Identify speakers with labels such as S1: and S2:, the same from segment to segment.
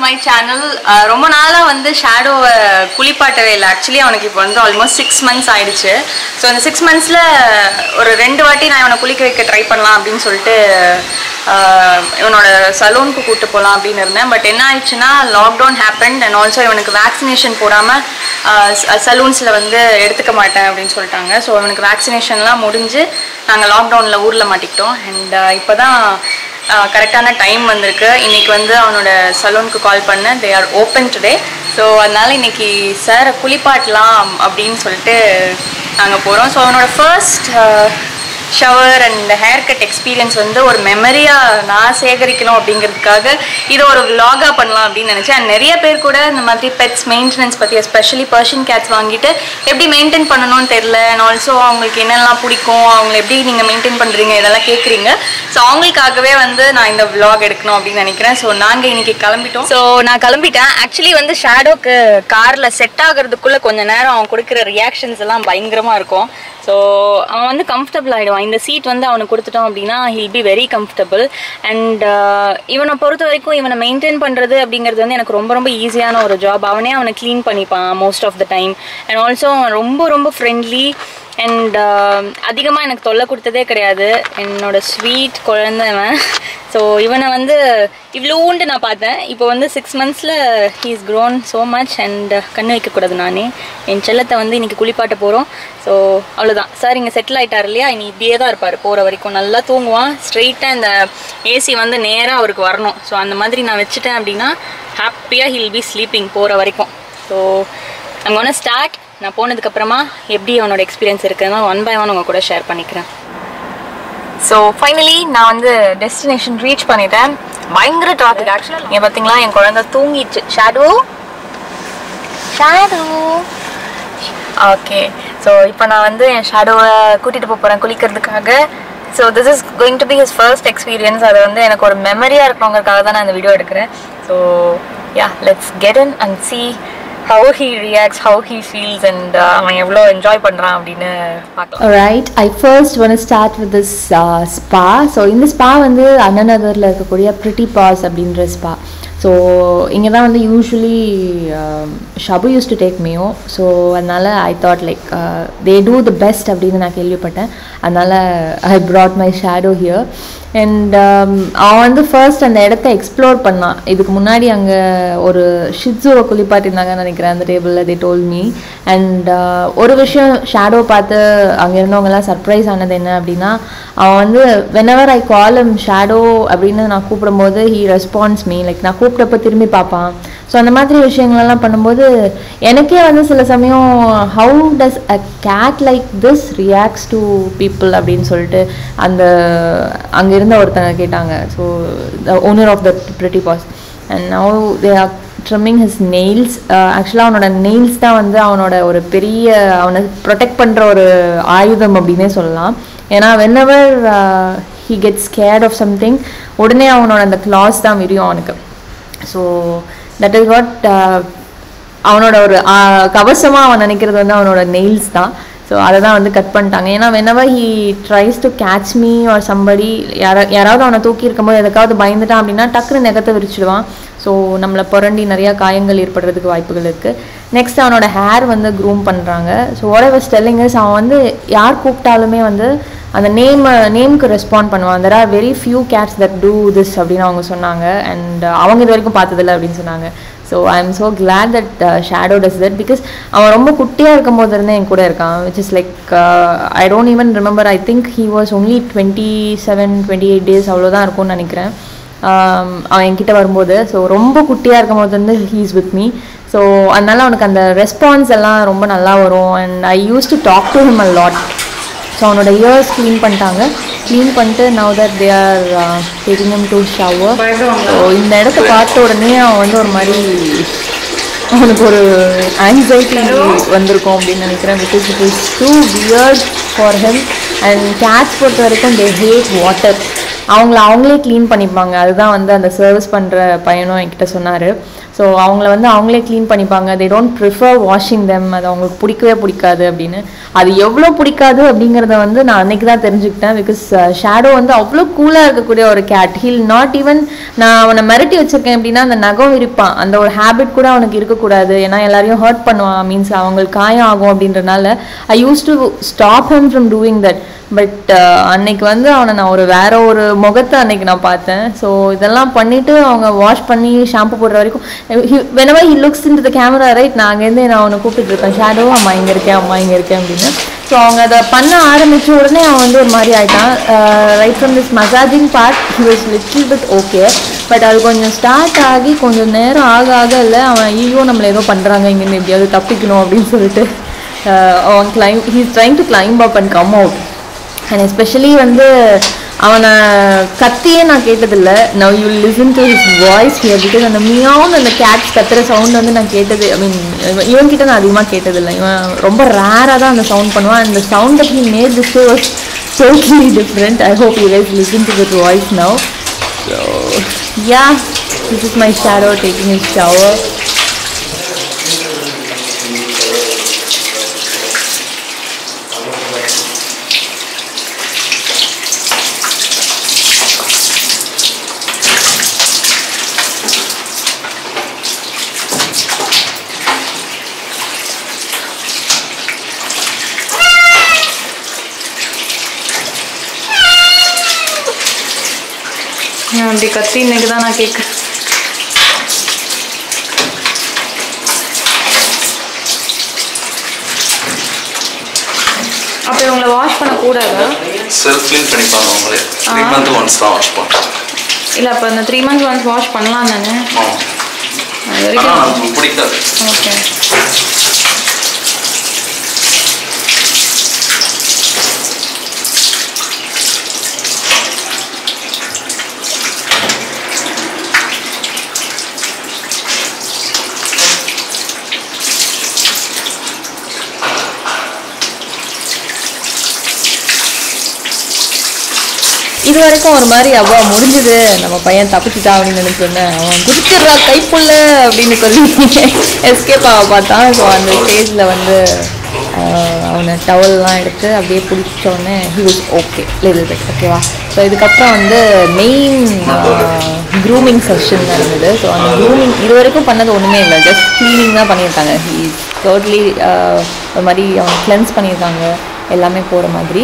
S1: My channel ரொம்ப நாளாக வந்து ஷேடோவை குளிப்பாட்டவே இல்லை ஆக்சுவலி அவனுக்கு இப்போ வந்து ஆல்மோஸ்ட் சிக்ஸ் மந்த்ஸ் ஆயிடுச்சு ஸோ அந்த சிக்ஸ் மந்த்ஸில் ஒரு ரெண்டு வாட்டி நான் இவனை குளிக்க வைக்க ட்ரை பண்ணலாம் அப்படின்னு சொல்லிட்டு ஆஹ், இவனோட சலூனுக்கு கூப்பிட்டு போகலாம் அப்படின்னு இருந்தேன் பட் என்ன ஆயிடுச்சுன்னா லாக்டவுன் ஹேப்பன் அண்ட் ஆல்சோ இவனுக்கு வேக்சினேஷன் போடாமல் சலூன்ஸில் வந்து எடுத்துக்க மாட்டேன் அப்படின்னு சொல்லிட்டாங்க ஸோ இவனுக்கு வேக்சினேஷன்லாம் முடிஞ்சு நாங்கள் லாக்டவுனில் ஊரில் மாட்டிக்கிட்டோம் அண்ட் இப்போ தான் கரெக்டான டைம் வந்திருக்கு இன்னைக்கு வந்து அவனோட சலூனுக்கு கால் பண்ணேன் they are open today so அதனால இன்னைக்கு சாரை குளிப்பாட்டலாம் அப்படின்னு சொல்லிட்டு நாங்கள் போகிறோம் ஸோ அவனோட first shower and hair cut experience வந்து ஒரு மெமரியாக நான் சேகரிக்கணும் அப்படிங்கிறதுக்காக இதை ஒரு vlog-ஆ பண்ணலாம் அப்படின்னு நினச்சேன் And நிறைய பேர் கூட இந்த மாதிரி பெட்ஸ் மெயின்டெனன்ஸ் பற்றி எஸ்பெஷலி பர்ஷியன் கேட்ஸ் வாங்கிட்டு எப்படி மெயின்டைன் பண்ணணும்னு தெரில அண்ட் ஆல்சோ அவங்களுக்கு என்னெல்லாம் பிடிக்கும் அவங்கள எப்படி நீங்கள் மெயின்டைன் பண்ணுறீங்க இதெல்லாம் கேட்குறீங்க ஸோ அவங்களுக்காகவே வந்து நான் இந்த vlog எடுக்கணும் அப்படின்னு நினைக்கிறேன் ஸோ நாங்கள் இன்னைக்கு கிளம்பிட்டோம் ஸோ நான் கிளம்பிட்டேன் ஆக்சுவலி வந்து ஷேடோக்கு காரில் செட் ஆகுறதுக்குள்ளே கொஞ்ச நேரம் அவன் கொடுக்குற ரியாக்ஷன்ஸ் எல்லாம் பயங்கரமாக இருக்கும் ஸோ அவன் வந்து கம்ஃபர்டபுள் ஆகிடுவான் இந்த சீட் வந்து அவனுக்கு கொடுத்துட்டோம் அப்படின்னா he'll be very comfortable and இவனை பொறுத்த வரைக்கும் இவனை மெயின்டைன் பண்ணுறது அப்படிங்கிறது வந்து எனக்கு ரொம்ப ரொம்ப ஈஸியான ஒரு ஜாப் அவனே அவனை க்ளீன் பண்ணிப்பான் most of the time and also அவன் ரொம்ப ரொம்ப ஃப்ரெண்ட்லி அண்ட் அதிகமாக எனக்கு தொல்லை கொடுத்ததே கிடையாது என்னோட ஸ்வீட் குழந்தைவன் ஸோ இவனை வந்து இவ்வளோண்டு நான் பார்த்தேன் இப்போ வந்து சிக்ஸ் மந்த்ஸில் he's grown so much and கண்ணு வைக்கக்கூடாது நானே என் செல்லத்தை வந்து இன்னைக்கு குளிப்பாட்ட போகிறோம் ஸோ அவ்வளோதான் சார் இங்கே செட்டில் ஆயிட்டார் இல்லையா இனி இப்படியே தான் இருப்பார் போகிற வரைக்கும் நல்லா தூங்குவான் ஸ்ட்ரெயிட்டாக இந்த ஏசி வந்து நேராக அவருக்கு வரணும் ஸோ அந்த மாதிரி நான் வச்சுட்டேன் அப்படின்னா ஹாப்பியாக ஹில் பி ஸ்லீப்பிங் போகிற வரைக்கும் ஸோ I'm gonna ஸ்டார்ட் நான் போனதுக்கப்புறமா எப்படி அவனோட எக்ஸ்பீரியன்ஸ் இருக்குன்னு ஒன் பை ஒன் உங்க கூட ஷேர் பண்ணிக்கிறேன் ஸோ ஃபைனலி நான் வந்து டெஸ்டினேஷன் ரீச் பண்ணிட்டேன் பயங்கர டிராஃபிக் ஆக்சுவலாக நீங்கள் பார்த்தீங்களா என் குழந்தை தூங்கிடுச்சு ஷேடோ ஷேடோ ஓகே ஸோ இப்போ நான் வந்து என் ஷேடோவை கூட்டிகிட்டு போக போகிறேன் குளிக்கிறதுக்காக so this is going to be his first experience அது வந்து எனக்கு ஒரு மெமரியாக இருக்கணுங்கிறதுக்காக தான் நான் இந்த வீடியோ எடுக்கிறேன் so yeah let's get in and see how he reacts how he feels and uh, அவன் எவ்வளோ என்ஜாய் பண்ணுறான் அப்படின்னு பார்க்கலாம்
S2: Alright, I first want to start with this uh, spa. So இந்த ஸ்பா வந்து அண்ணா நகரில் இருக்கக்கூடிய ப்ரிட்டி பாஸ் அப்படின்ற ஸ்பா ஸோ இங்கே தான் வந்து யூஸ்வலி ஷபு யூஸ் டு டேக் மியோ ஸோ அதனால் I thought like they do the best அப்படின்னு நான் கேள்விப்பட்டேன் அதனால் I brought my Shadow here and அவன் வந்து ஃபர்ஸ்ட் அந்த இடத்த எக்ஸ்ப்ளோர் பண்ணான் இதுக்கு முன்னாடி அங்கே ஒரு ஷிட்ஸுவை குளிப்பாட்டிருந்தாங்கன்னு நினைக்கிறேன் அந்த டேபிளில் தே டோல் மீ அண்ட் ஒரு விஷயம் ஷேடோ பார்த்து அங்கே இருந்தவங்கலாம் சர்ப்ரைஸ் ஆனது என்ன அப்படின்னா அவன் வந்து whenever I call him Shadow அப்படின்னு நான் கூப்பிடும்போது ஹீ ரெஸ்பான்ஸ் மீ லைக் நான் கூப்பிட்டப்ப திரும்பி பார்ப்பான் ஸோ அந்த மாதிரி விஷயங்களெல்லாம் பண்ணும்போது எனக்கே வந்து சில சமயம் how does a cat like this reacts to people அப்படின்னு சொல்லிட்டு அந்த அங்கே இருந்த ஒருத்தங்க கேட்டாங்க so the owner of the Pretty Paws and now they are trimming his nails ஆக்சுவலாக அவனோட நெயில்ஸ் தான் வந்து அவனோட ஒரு பெரிய அவனை ப்ரொடெக்ட் பண்ணுற ஒரு ஆயுதம் அப்படின்னே சொல்லலாம் ஏன்னா whenever he gets scared of something உடனே அவனோட அந்த கிளாஸ் தான் விரியும் அவனுக்கு ஸோ தட் இஸ் வாட் அவனோட ஒரு கவசமாக அவன் நினைக்கிறது வந்து அவனோட நெயில்ஸ் தான் ஸோ அதை தான் வந்து கட் பண்ணிட்டாங்க ஏன்னா whenever he tries to catch me or somebody யாரா யாராவது அவனை தூக்கி இருக்கும்போது எதுக்காவது பயந்துட்டான் அப்படின்னா டக்குன்னு நெகத்தை விரிச்சிடுவான் ஸோ நம்மளை புரண்டி நிறையா காயங்கள் ஏற்படுறதுக்கு வாய்ப்புகள் இருக்குது நெக்ஸ்ட் அவனோட ஹேர் வந்து க்ரூம் பண்ணுறாங்க ஸோ வாட் எவர் ஸ்டெல்லிங்கஸ் அவன் வந்து யார் கூப்பிட்டாலுமே வந்து அந்த நேம் நேமுக்கு ரெஸ்பாண்ட் பண்ணுவான் there are very few cats that do this அப்படின்னு அவங்க சொன்னாங்க அண்ட் அவங்க இது வரைக்கும் பார்த்ததில்ல அப்படின்னு சொன்னாங்க so I am so glad that Shadow does that because அவன் ரொம்ப குட்டியாக இருக்கும் போது இருந்தே என் கூட இருக்கான் which is like I don't even remember I think he was only twenty seven twenty eight days அவ்வளோதான் இருக்கும்னு நினைக்கிறேன் ஆம், அவன் என்கிட்ட வரும்போது ஸோ ரொம்ப குட்டியாக இருக்கும் போது வந்து ஹீஸ் வித் மீ ஸோ அதனால அவனுக்கு அந்த ரெஸ்பான்ஸ் எல்லாம் ரொம்ப நல்லா வரும் and I use to talk to him a lot so அவனோட இயர்ஸ் க்ளீன் பண்ணிட்டாங்க க்ளீன் பண்ணிட்டு now that they are taking him to shower so இந்த இடத்த பார்த்த உடனே அவன் வந்து ஒரு மாதிரி அவனுக்கு ஒரு ஆங்ஸைட்டி வந்திருக்கும் அப்படின்னு நினைக்கிறேன் because it is too weird for him and cats பொறுத்த வரைக்கும் தே ஹேட் வாட்டர் அவங்கள அவங்களே க்ளீன் பண்ணிப்பாங்க அதுதான் வந்து அந்த சர்வீஸ் பண்ணுற பையனும் என்கிட்ட சொன்னார் ஸோ அவங்கள வந்து அவங்களே க்ளீன் பண்ணிப்பாங்க they don't prefer washing them அது அவங்களுக்கு பிடிக்கவே பிடிக்காது அப்படின்னு அது எவ்வளோ பிடிக்காது அப்படிங்கிறத வந்து நான் அன்னைக்கு தான் தெரிஞ்சுக்கிட்டேன் பிகாஸ் ஷேடோ வந்து அவ்வளோ கூலாக இருக்கக்கூடிய ஒரு கேட் ஹீல் நாட் ஈவன் நான் அவனை மிரட்டி வச்சிருக்கேன் அப்படின்னா அந்த நகம் விரிப்பான் அந்த ஒரு ஹேபிட் கூட அவனுக்கு இருக்கக்கூடாது ஏன்னா எல்லாரையும் ஹர்ட் பண்ணுவான் மீன்ஸ் அவங்களுக்கு காயம் ஆகும் அப்படின்றனால I use to stop him from doing that but அன்னைக்கு வந்து அவனை நான் ஒரு வேற ஒரு முகத்தை அன்னைக்கு நான் பார்த்தேன் ஸோ இதெல்லாம் பண்ணிட்டு அவங்க வாஷ் பண்ணி ஷாம்பு போடுற வரைக்கும் whenever he looks in the camera right நான் அங்கேருந்து நான் அவனை கூப்பிட்டு இருக்கேன் ஷேடோ அம்மா இங்கே இருக்கேன் அம்மா இங்கே இருக்கேன் அப்படின்னு ஸோ அவங்க அதை பண்ண ஆரம்பிச்ச உடனே அவன் வந்து ஒரு மாதிரி ஆயிட்டான் right from this massaging part he was little bit okay but அது கொஞ்சம் ஸ்டார்ட் ஆகி கொஞ்சம் நேரம் ஆக ஆக இல்லை அவன் ஐயோ நம்மளை ஏதோ பண்ணுறாங்க இங்கேருந்து எப்படியாவது தப்பிக்கணும் அப்படின்னு சொல்லிட்டு uh, அவன் climb he's trying to climb up and come out and especially வந்து அவனை கத்தியே நான் கேட்டதில்ல now you listen to his voice here because அந்த மியாவும் அந்த கேட்ஸ் கத்துற சவுண்ட் வந்து நான் கேட்டது ஐ மீன் இவன் கிட்ட நான் அதிகமாக கேட்டதில்லை இவன் ரொம்ப ரேராக தான் அந்த சவுண்ட் பண்ணுவான் அந்த sound that he made this was totally different I hope you guys listen to that voice now so yeah this is my Shadow taking is shower
S1: நான் அப்படி கத்தி இன்னைக்கு தான் நான் கேட்குறேன் அப்போ இவங்களை வாஷ் பண்ணக்கூடாதா
S3: செல்ஃப் க்ளீன் பண்ணிப்பாங்க அவங்களே த்ரீ மந்த் ஒன்ஸ் தான் வாஷ் பண்ணுறோம்
S1: இல்லை அப்போ அந்த த்ரீ மந்த்ஸ் ஒன்ஸ் வாஷ் பண்ணலாம் தானே
S3: ஆமாம்
S1: அது
S3: ஆனால்
S1: வரைக்கும்
S3: நமக்கு பிடிக்காது
S1: ஓகே
S2: இது வரைக்கும் ஒரு மாதிரி அவ்வா முடிஞ்சது நம்ம பையன் தப்பிச்சுட்டான் அப்படின்னு நினைச்சிருந்தேன் அவன் குதிச்சிடுறா கைப்புள்ள அப்படின்னு சொல்லி எஸ்கேப் ஆக பார்த்தான் ஸோ அந்த ஸ்டேஜில் வந்து ஆஹ், அவனை டவல்லாம் எடுத்து அப்படியே பிடிச்ச உடனே he was okay little bit ஓகேவா ஸோ இதுக்கப்புறம் வந்து மெயின் க்ரூமிங் செஷன் நடந்தது ஸோ அந்த க்ரூமிங் இது வரைக்கும் பண்ணது ஒன்றுமே இல்லை ஜஸ்ட் க்ளீனிங் தான் பண்ணியிருக்காங்க ஹீ டோட்லி ஒரு மாதிரி அவன் கிளென்ஸ் பண்ணியிருக்காங்க எல்லாமே போகிற மாதிரி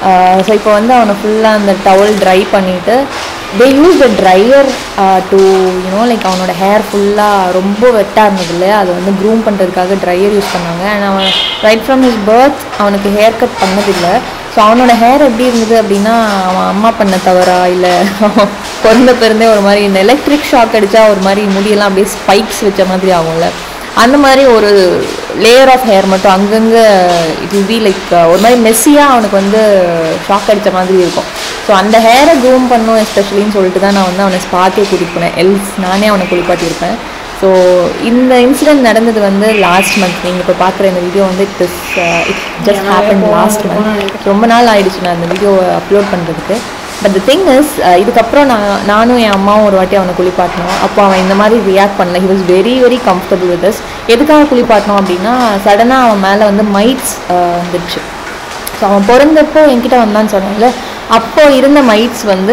S2: ஸோ இப்போ வந்து அவனை ஃபுல்லாக அந்த டவல் ட்ரை பண்ணிவிட்டு they use the dryer to you know like அவனோட ஹேர் ஃபுல்லாக ரொம்ப வெட்டாக இருந்தது இல்லையா அதை வந்து க்ரூம் பண்ணுறதுக்காக ட்ரையர் யூஸ் பண்ணாங்க அண்ட் அவன் ரைட் ஃப்ரம் his பர்த் அவனுக்கு ஹேர் கட் பண்ணதில்லை ஸோ அவனோட ஹேர் எப்படி இருந்தது அப்படின்னா அவன் அம்மா பண்ண தவறா இல்லை அவன் பிறந்த பிறந்தே ஒரு மாதிரி இந்த எலக்ட்ரிக் ஷாக் அடித்தா ஒரு மாதிரி முடியெல்லாம் அப்படியே ஸ்பைக்ஸ் வச்ச மாதிரி ஆகும்ல அந்த மாதிரி ஒரு லேயர் ஆஃப் ஹேர் மட்டும் அங்கங்கே இட் வில் பி லைக் ஒரு மாதிரி மெஸ்ஸியாக அவனுக்கு வந்து ஷாக் அடித்த மாதிரி இருக்கும் ஸோ அந்த ஹேரை க்ரூம் பண்ணும் எஸ்பெஷலின்னு சொல்லிட்டு தான் நான் வந்து அவனை ஸ்பாக்கே கூட்டிட்டு போனேன் எல்ஸ் நானே அவனை குளிப்பாட்டியிருப்பேன் ஸோ இந்த இன்சிடென்ட் நடந்தது வந்து லாஸ்ட் மந்த் நீங்கள் இப்போ பார்க்குற இந்த வீடியோ வந்து it is it just happen last month ரொம்ப நாள் ஆயிடுச்சு நான் அந்த வீடியோவை அப்லோட் பண்ணுறதுக்கு பட் த திங் இஸ் இதுக்கப்புறம் நான் நானும் என் அம்மாவும் ஒரு வாட்டி அவனை குளிப்பாட்டினோம் அப்போ அவன் இந்த மாதிரி ரியாக்ட் பண்ணல he was very very comfortable with us எதுக்காக குளிப்பாட்டினோம் அப்படின்னா சடனாக அவன் மேலே வந்து மைட்ஸ் வந்துடுச்சு ஸோ அவன் பிறந்தப்போ என்கிட்ட வந்தான்னு சொன்னாங்கல்ல அப்போ இருந்த மைட்ஸ் வந்து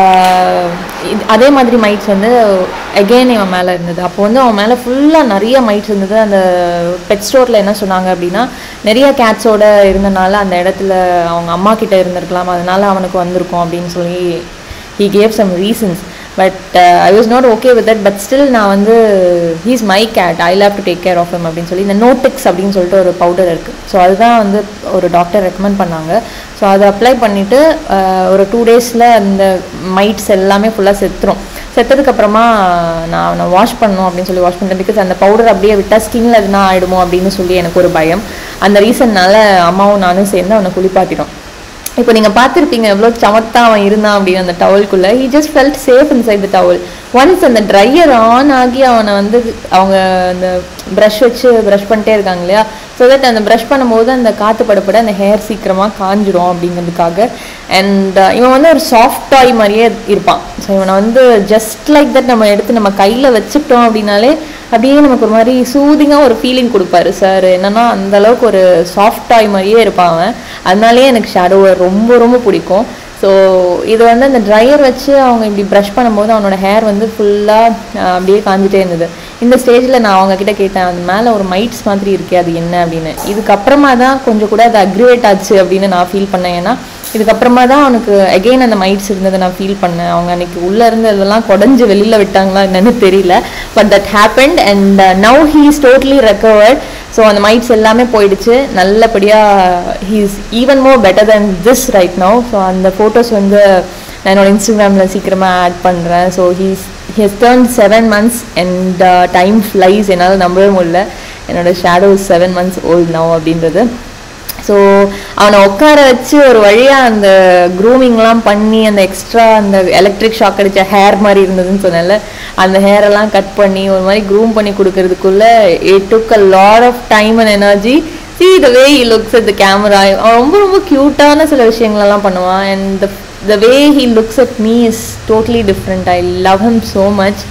S2: ஆஹ், இது- அதே மாதிரி மைட்ஸ் வந்து அகெயின் இவன் மேலே இருந்தது அப்போ வந்து அவன் மேலே ஃபுல்லாக நிறைய மைட்ஸ் இருந்தது அந்த பெட் ஸ்டோரில் என்ன சொன்னாங்க அப்படின்னா நிறைய கேட்ஸோட இருந்தனால அந்த இடத்துல அவங்க அம்மா கிட்ட இருந்திருக்கலாம் அதனால அவனுக்கு வந்திருக்கும் அப்படின்னு சொல்லி he gave some reasons but I was not okay with that but still நான் வந்து he's my cat I love to take care of him அப்படின்னு சொல்லி இந்த நோட்டிக்ஸ் அப்படின்னு சொல்லிட்டு ஒரு பவுடர் இருக்குது ஸோ அதுதான் வந்து ஒரு டாக்டர் ரெக்கமெண்ட் பண்ணாங்க ஸோ அதை அப்ளை பண்ணிவிட்டு ஒரு டூ டேஸில் அந்த மைட்ஸ் எல்லாமே ஃபுல்லாக செத்துரும் செத்ததுக்கப்புறமா நான் அவனை வாஷ் பண்ணணும் அப்படின்னு சொல்லி வாஷ் பண்ணிட்டேன் பிகாஸ் அந்த பவுடர் அப்படியே விட்டால் ஸ்கின்ல எதுனா ஆயிடுமோ அப்படின்னு சொல்லி எனக்கு ஒரு பயம் அந்த ரீசன்னால அம்மாவும் நானும் சேர்ந்து அவனை குளிப்பாட்டிட்டோம் இப்போ நீங்கள் பார்த்துருப்பீங்க எவ்வளோ சமத்தா அவன் இருந்தான் அப்படின்னு அந்த டவலுக்குள்ளே he just felt safe inside the towel once அந்த ட்ரையர் ஆன் ஆகி அவனை வந்து அவங்க அந்த ப்ரஷ் வச்சு ப்ரஷ் பண்ணிட்டே இருக்காங்க இல்லையா ஸோ தட் அந்த ப்ரஷ் பண்ணும்போது அந்த காற்று படப்பட அந்த ஹேர் சீக்கிரமாக காஞ்சிரும் அப்படிங்கிறதுக்காக அண்ட் இவன் வந்து ஒரு சாஃப்ட் டாய் மாதிரியே இருப்பான் ஸோ இவனை வந்து ஜஸ்ட் லைக் தட் நம்ம எடுத்து நம்ம கையில் வச்சுக்கிட்டோம் அப்படின்னாலே அப்படியே நமக்கு ஒரு மாதிரி சூதிங்காக ஒரு ஃபீலிங் கொடுப்பாரு சார் என்னன்னா அந்த அளவுக்கு ஒரு சாஃப்ட் டாய் மாதிரியே இருப்பான் அவன் அதனாலேயே எனக்கு ஷேடோவை ரொம்ப ரொம்ப பிடிக்கும் ஸோ இது வந்து அந்த ட்ரையர் வச்சு அவங்க இப்படி ப்ரஷ் பண்ணும்போது அவனோட ஹேர் வந்து ஃபுல்லாக அப்படியே காஞ்சிட்டே இருந்தது இந்த ஸ்டேஜில் நான் அவங்க கிட்ட கேட்டேன் அது மேலே ஒரு மைட்ஸ் மாதிரி இருக்கே அது என்ன அப்படின்னு இதுக்கப்புறமா தான் கொஞ்சம் கூட அது அக்ரிவேட் ஆச்சு அப்படின்னு நான் ஃபீல் பண்ணேன் ஏன்னா இதுக்கப்புறமா தான் அவனுக்கு அகெயின் அந்த மைட்ஸ் இருந்ததை நான் ஃபீல் பண்ணேன் அவங்க அன்னைக்கு உள்ளே இருந்து அதெல்லாம் குடஞ்சு வெளியில் விட்டாங்களா என்னன்னு தெரியல but that happened and now he is totally recovered so அந்த மைட்ஸ் எல்லாமே போயிடுச்சு நல்லபடியாக he is even more better than this right now so அந்த ஃபோட்டோஸ் வந்து நான் என்னோட இன்ஸ்டாகிராமில் சீக்கிரமாக ஆட் பண்ணுறேன் so he's his turned seven months and time flies என்னால் நம்பவே முடியல என்னோட Shadow seven months old now அப்படின்றது ஸோ அவனை உட்கார வச்சு ஒரு வழியாக அந்த க்ரூமிங்லாம் பண்ணி அந்த எக்ஸ்ட்ரா அந்த எலக்ட்ரிக் ஷாக் அடித்த ஹேர் மாதிரி இருந்ததுன்னு சொன்னேன்ல அந்த ஹேரெல்லாம் கட் பண்ணி ஒரு மாதிரி க்ரூம் பண்ணி கொடுக்கறதுக்குள்ள it took a lot of time and energy see the way he looks at the camera அவன் ரொம்ப ரொம்ப க்யூட்டான சில விஷயங்களெல்லாம் பண்ணுவான் and the way he looks at me is totally different i love him so much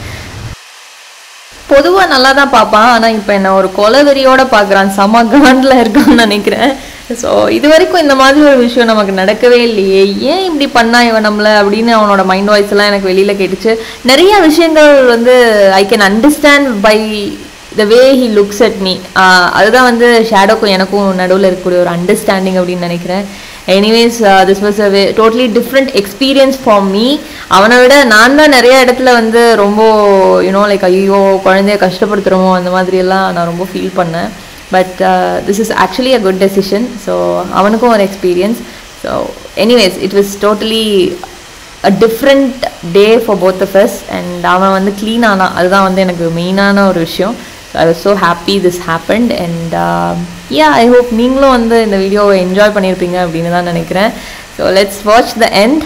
S2: பொதுவாக நல்லா தான் பார்ப்பான் ஆனால் இப்போ என்ன ஒரு கொலவெறியோட பார்க்குறான் செம காண்டில் இருக்கான்னு நினைக்கிறேன் ஸோ இது வரைக்கும் இந்த மாதிரி ஒரு விஷயம் நமக்கு நடக்கவே இல்லையே ஏன் இப்படி பண்ணா இவன் நம்மளை அப்படின்னு அவனோட மைண்ட் வாய்ஸ் எல்லாம் எனக்கு வெளியில் கேட்டுச்சு நிறைய விஷயங்கள் வந்து I can understand by the way he looks at me அதுதான் வந்து ஷேடோக்கும் எனக்கும் நடுவில் இருக்கக்கூடிய ஒரு அண்டர்ஸ்டாண்டிங் அப்படின்னு நினைக்கிறேன் anyways this was a way totally different experience for me அவனை விட நான் தான் நிறைய இடத்துல வந்து ரொம்ப யூனோ லைக் ஐயோ குழந்தைய கஷ்டப்படுத்துகிறோமோ அந்த மாதிரியெல்லாம் நான் ரொம்ப ஃபீல் பண்ணேன் but this is actually a good decision so அவனுக்கும் ஒரு experience so anyways it was totally a different day for both of us and அவன் வந்து க்ளீன் ஆனான் அதுதான் வந்து எனக்கு மெயினான ஒரு விஷயம் I was so happy this happened and yeah I hope நீங்களும் வந்து இந்த வீடியோவை என்ஜாய் பண்ணியிருப்பீங்க அப்படின்னு தான் நினைக்கிறேன் so let's watch the end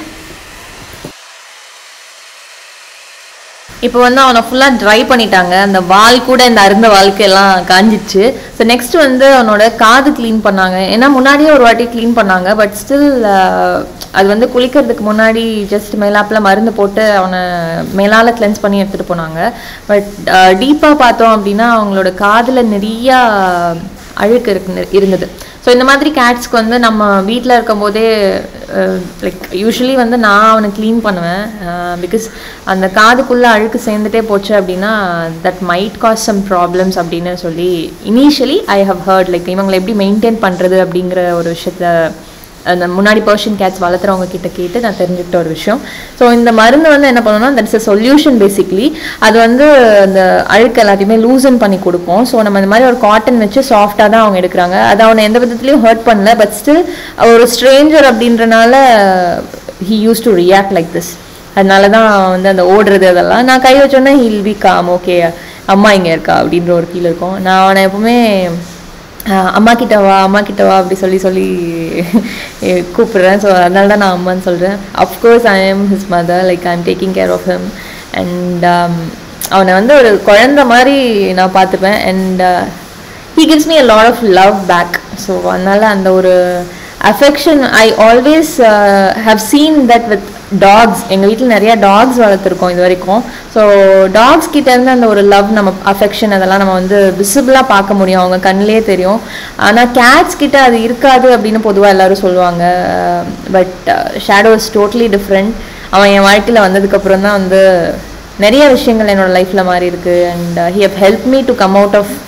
S2: இப்போ வந்து அவனை ஃபுல்லாக ட்ரை பண்ணிட்டாங்க அந்த வால் கூட இந்த அருந்த வாழ்க்கையெல்லாம் காஞ்சிச்சு ஸோ நெக்ஸ்ட் வந்து அவனோட காது க்ளீன் பண்ணாங்க ஏன்னா முன்னாடியே ஒரு வாட்டி க்ளீன் பண்ணாங்க பட் ஸ்டில் அது வந்து குளிக்கிறதுக்கு முன்னாடி ஜஸ்ட் மேலாப்பில் மருந்து போட்டு அவனை மேலால் கிளென்ஸ் பண்ணி எடுத்துகிட்டு போனாங்க பட் டீப்பாக பார்த்தோம் அப்படின்னா அவங்களோட காதில் நிறையா அழுக்கு இருக்கு இருந்தது ஸோ இந்த மாதிரி கேட்ஸ்க்கு வந்து நம்ம வீட்டில் இருக்கும்போதே லைக் யூஸ்வலி வந்து நான் அவனை க்ளீன் பண்ணுவேன் பிகாஸ் அந்த காதுக்குள்ளே அழுக்கு சேர்ந்துட்டே போச்சு அப்படின்னா that might cause some problems அப்படின்னு சொல்லி initially I have heard like இவங்களை எப்படி மெயின்டைன் பண்ணுறது அப்படிங்கிற ஒரு விஷயத்த அந்த முன்னாடி பர்ஷன் கேட்ஸ் வளர்த்துறவங்க கிட்ட கேட்டு நான் தெரிஞ்சுக்கிட்ட ஒரு விஷயம் ஸோ இந்த மருந்து வந்து என்ன பண்ணணும்னா தட்ஸ் அ சொல்யூஷன் பேசிக்லி அது வந்து அந்த அழுக்கு எல்லாத்தையுமே லூசன் பண்ணி கொடுக்கும் ஸோ நம்ம இந்த மாதிரி ஒரு காட்டன் வச்சு சாஃப்டாக தான் அவங்க எடுக்கிறாங்க அது அவனை எந்த விதத்துலையும் ஹர்ட் பண்ணல பட் ஸ்டில் ஒரு ஸ்ட்ரேஞ்சர் அப்படின்றனால he used to react like this அதனால தான் வந்து அந்த ஓடுறது அதெல்லாம் நான் கை வச்சோன்னே ஹில் பி காம் ஓகே அம்மா இங்கே இருக்கா அப்படின்ற ஒரு ஃபீல் இருக்கும் நான் அவனை எப்பவுமே அம்மா கிட்ட வா அம்மா கிட்ட வா அப்படி சொல்லி சொல்லி கூப்பிடுறேன் ஸோ அதனால தான் நான் அம்மான்னு சொல்கிறேன் of course I am his mother like I am taking care of him and அவனை வந்து ஒரு குழந்த மாதிரி நான் பார்த்துப்பேன் and he gives me a lot of love back so அதனால் அந்த ஒரு affection I always have seen that with dogs எங்கள் வீட்டில் நிறைய டாக்ஸ் வளர்த்துருக்கோம் இது வரைக்கும் ஸோ டாக்ஸ் கிட்டேருந்து அந்த ஒரு லவ் நம்ம அஃபெக்ஷன் அதெல்லாம் நம்ம வந்து விசிபிளாக பார்க்க முடியும் அவங்க கண்ணிலே தெரியும் ஆனால் கேட்ஸ் கிட்ட அது இருக்காது அப்படின்னு பொதுவாக எல்லாரும் சொல்லுவாங்க but Shadow is totally different அவன் என் வாழ்க்கையில் வந்ததுக்கப்புறம் தான் வந்து நிறைய விஷயங்கள் என்னோட லைஃப்பில் மாறி இருக்கு and he have help me to come out of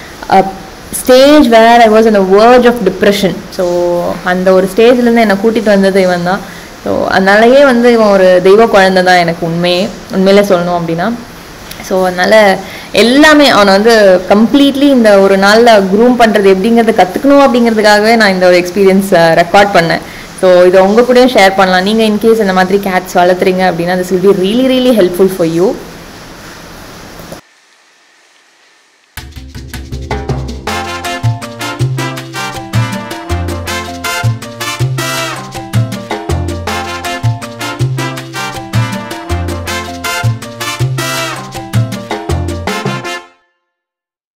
S2: stage where I was அந்த வேர்ஜ் ஆஃப் டிப்ரெஷன் ஸோ அந்த ஒரு ஸ்டேஜ்லேருந்து என்னை கூட்டிகிட்டு வந்தது இவன் தான் ஸோ அதனாலயே வந்து இவன் ஒரு தெய்வ குழந்தை தான் எனக்கு உண்மையே உண்மையிலே சொல்லணும் அப்படின்னா ஸோ அதனால் எல்லாமே அவனை வந்து கம்ப்ளீட்லி இந்த ஒரு நாளில் க்ரூம் பண்ணுறது எப்படிங்கிறத கற்றுக்கணும் அப்படிங்கிறதுக்காகவே நான் இந்த ஒரு எக்ஸ்பீரியன்ஸ் ரெக்கார்ட் பண்ணேன் ஸோ இதை உங்கள் கூடயும் ஷேர் பண்ணலாம் நீங்கள் இன்கேஸ் இந்த மாதிரி கேட்ஸ் வளர்த்துறீங்க அப்படின்னா this will be really really helpful for you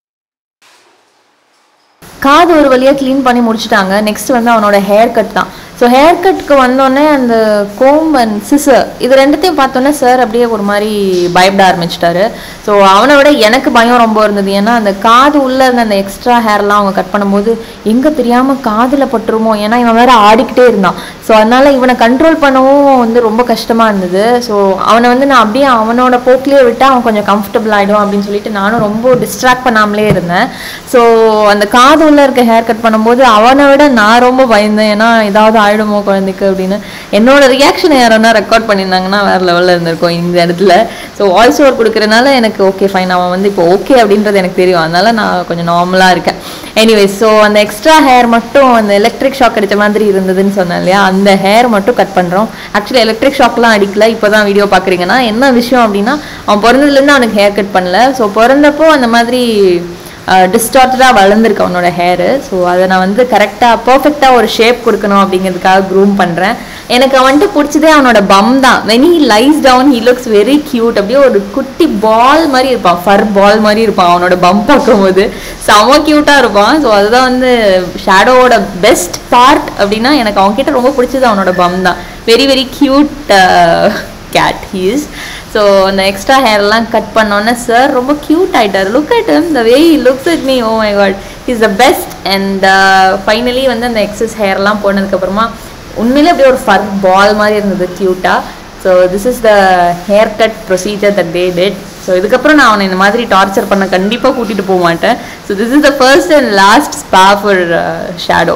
S2: காது ஒரு வழியாக க்ளீன் பண்ணி முடிச்சிட்டாங்க நெக்ஸ்ட் வந்து அவனோட ஹேர் கட் தான் ஸோ ஹேர் கட்க்கு வந்தோடனே அந்த கோம் அண்ட் சிசர் இது ரெண்டுத்தையும் பார்த்தோன்னே சார் அப்படியே ஒரு மாதிரி பயப்பட ஆரம்பிச்சிட்டாரு ஸோ அவனை விட எனக்கு பயம் ரொம்ப இருந்தது ஏன்னா அந்த காது உள்ளே இருந்த அந்த எக்ஸ்ட்ரா ஹேர்லாம் அவங்க கட் பண்ணும்போது எங்கே தெரியாமல் காதில் பட்டுருமோ ஏன்னா இவன் வேற ஆடிக்கிட்டே இருந்தான் ஸோ அதனால இவனை கண்ட்ரோல் பண்ணவும் வந்து ரொம்ப கஷ்டமாக இருந்தது ஸோ அவனை வந்து நான் அப்படியே அவனோட போக்கிலே விட்டா அவன் கொஞ்சம் கம்ஃபர்டபுள் ஆகிடும் அப்படின்னு சொல்லிட்டு நானும் ரொம்ப டிஸ்ட்ராக்ட் பண்ணாமலே இருந்தேன் ஸோ அந்த காது உள்ள இருக்க ஹேர் கட் பண்ணும்போது அவனை விட நான் ரொம்ப பயந்தேன் ஏன்னா ஏதாவது ஆயிடுமோ குழந்தைக்கு அப்படின்னு என்னோட ரியாக்ஷன் யாரோன்னா ரெக்கார்ட் பண்ணியிருந்தாங்கன்னா வேற லெவலில் இருந்திருக்கும் இந்த இடத்துல ஸோ வாய்ஸ் ஓவர் கொடுக்கறனால எனக்கு ஓகே ஃபைன் அவன் வந்து இப்போ ஓகே அப்படின்றது எனக்கு தெரியும் அதனால நான் கொஞ்சம் நார்மலாக இருக்கேன் எனிவே ஸோ அந்த எக்ஸ்ட்ரா ஹேர் மட்டும் அந்த எலக்ட்ரிக் ஷாக் அடிச்ச மாதிரி இருந்ததுன்னு சொன்னேன் இல்லையா அந்த ஹேர் மட்டும் கட் பண்ணுறோம் ஆக்சுவலி எலக்ட்ரிக் ஷாக்லாம் அடிக்கல இப்போ தான் வீடியோ பார்க்குறீங்கன்னா என்ன விஷயம் அப்படின்னா அவன் பிறந்ததுலேருந்து அவனுக்கு ஹேர் கட் பண்ணல ஸோ பிறந்தப்போ அந்த மாதிரி டிஸ்டார்டடாக வளர்ந்துருக்கு அவனோட ஹேரு ஸோ அதை நான் வந்து கரெக்டாக பர்ஃபெக்டாக ஒரு ஷேப் கொடுக்கணும் அப்படிங்கிறதுக்காக க்ரூம் பண்ணுறேன் எனக்கு வந்துட்டு பிடிச்சதே அவனோட பம் தான் when he lies down he looks very cute அப்படியே ஒரு குட்டி பால் மாதிரி இருப்பான் ஃபர் பால் மாதிரி இருப்பான் அவனோட பம் பார்க்கும்போது செம க்யூட்டாக இருப்பான் ஸோ அதுதான் வந்து ஷேடோவோட பெஸ்ட் பார்ட் அப்படின்னா எனக்கு அவன்கிட்ட ரொம்ப பிடிச்சது அவனோட பம் தான் very very cute cat he's so அந்த எக்ஸ்ட்ரா ஹேர்லாம் கட் பண்ணோன்னே சார் ரொம்ப க்யூட் ஆகிட்டார் look at him the way he looks at me oh my god he's the best and finally வந்து அந்த எக்ஸஸ் ஹேர்லாம் போனதுக்கப்புறமா உண்மையிலே அப்படியே ஒரு ஃபர் பால் மாதிரி இருந்தது க்யூட்டாக so this is the hair cut procedure that day did ஸோ இதுக்கப்புறம் நான் அவனை இந்த மாதிரி டார்ச்சர் பண்ண கண்டிப்பாக கூட்டிகிட்டு போக மாட்டேன் so this is the first and last spa for Shadow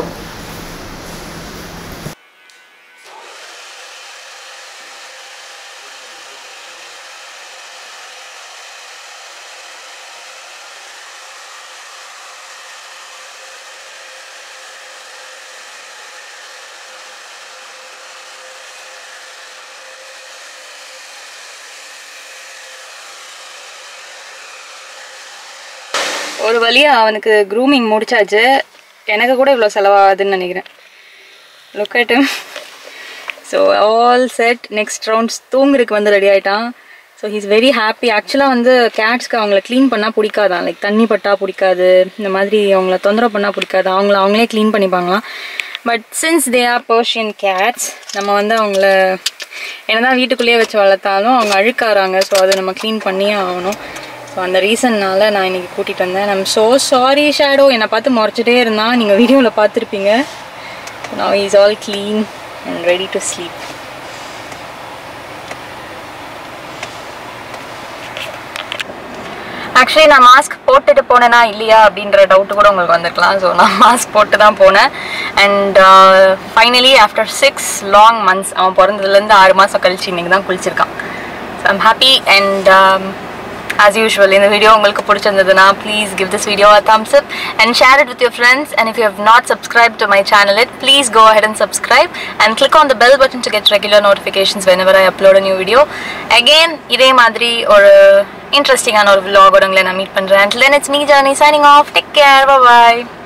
S1: ஒரு வழியா அவனுக்கு க்ரூமிங் முடிச்சாச்சு எனக்கு கூட இவ்வளோ செலவாகுதுன்னு நினைக்கிறேன் look at so all set next rounds தூங்குறதுக்கு வந்து ரெடி ஆயிட்டான் ஸோ ஹீஸ் வெரி ஹாப்பி ஆக்சுவலாக வந்து கேட்ஸ்க்கு அவங்கள க்ளீன் பண்ணால் பிடிக்காதான் லைக் தண்ணி பட்டா பிடிக்காது இந்த மாதிரி அவங்கள தொந்தரவு பண்ணால் பிடிக்காது அவங்கள அவங்களே க்ளீன் பண்ணிப்பாங்களாம் but since they are Persian cats நம்ம வந்து அவங்கள என்னதான் வீட்டுக்குள்ளேயே வச்சு வளர்த்தாலும் அவங்க அழுக்காறாங்க ஸோ அதை நம்ம க்ளீன் பண்ணியே ஆகணும் ஸோ அந்த ரீசன்னால நான் இன்னைக்கு கூட்டிகிட்டு வந்தேன் ஐம் ஸோ சாரி ஷேடோ என்னை பார்த்து முறைச்சிட்டே இருந்தான் நீங்கள் வீடியோவில் பார்த்துருப்பீங்க now he's all clean and ready to sleep actually நான் மாஸ்க் போட்டுட்டு போனேனா இல்லையா அப்படின்ற டவுட் கூட உங்களுக்கு வந்திருக்கலாம் ஸோ நான் மாஸ்க் போட்டு தான் போனேன் and finally after six long months அவன் பிறந்ததுலேருந்து ஆறு மாதம் கழிச்சு இன்னைக்கு தான் குளிச்சிருக்கான் so I'm happy and as usual இந்த வீடியோ உங்களுக்கு பிடிச்சிருந்ததுன்னா please give this video a thumbs up and share it with your friends and if you have not subscribed to my channel it please go ahead and subscribe and click on the bell button to get regular notifications whenever I upload a new video again இதே மாதிரி ஒரு இன்ட்ரெஸ்டிங்கான ஒரு vlog ஓட உங்களை நான் meet பண்ணுறேன் until then it's me Johnny signing off take care bye bye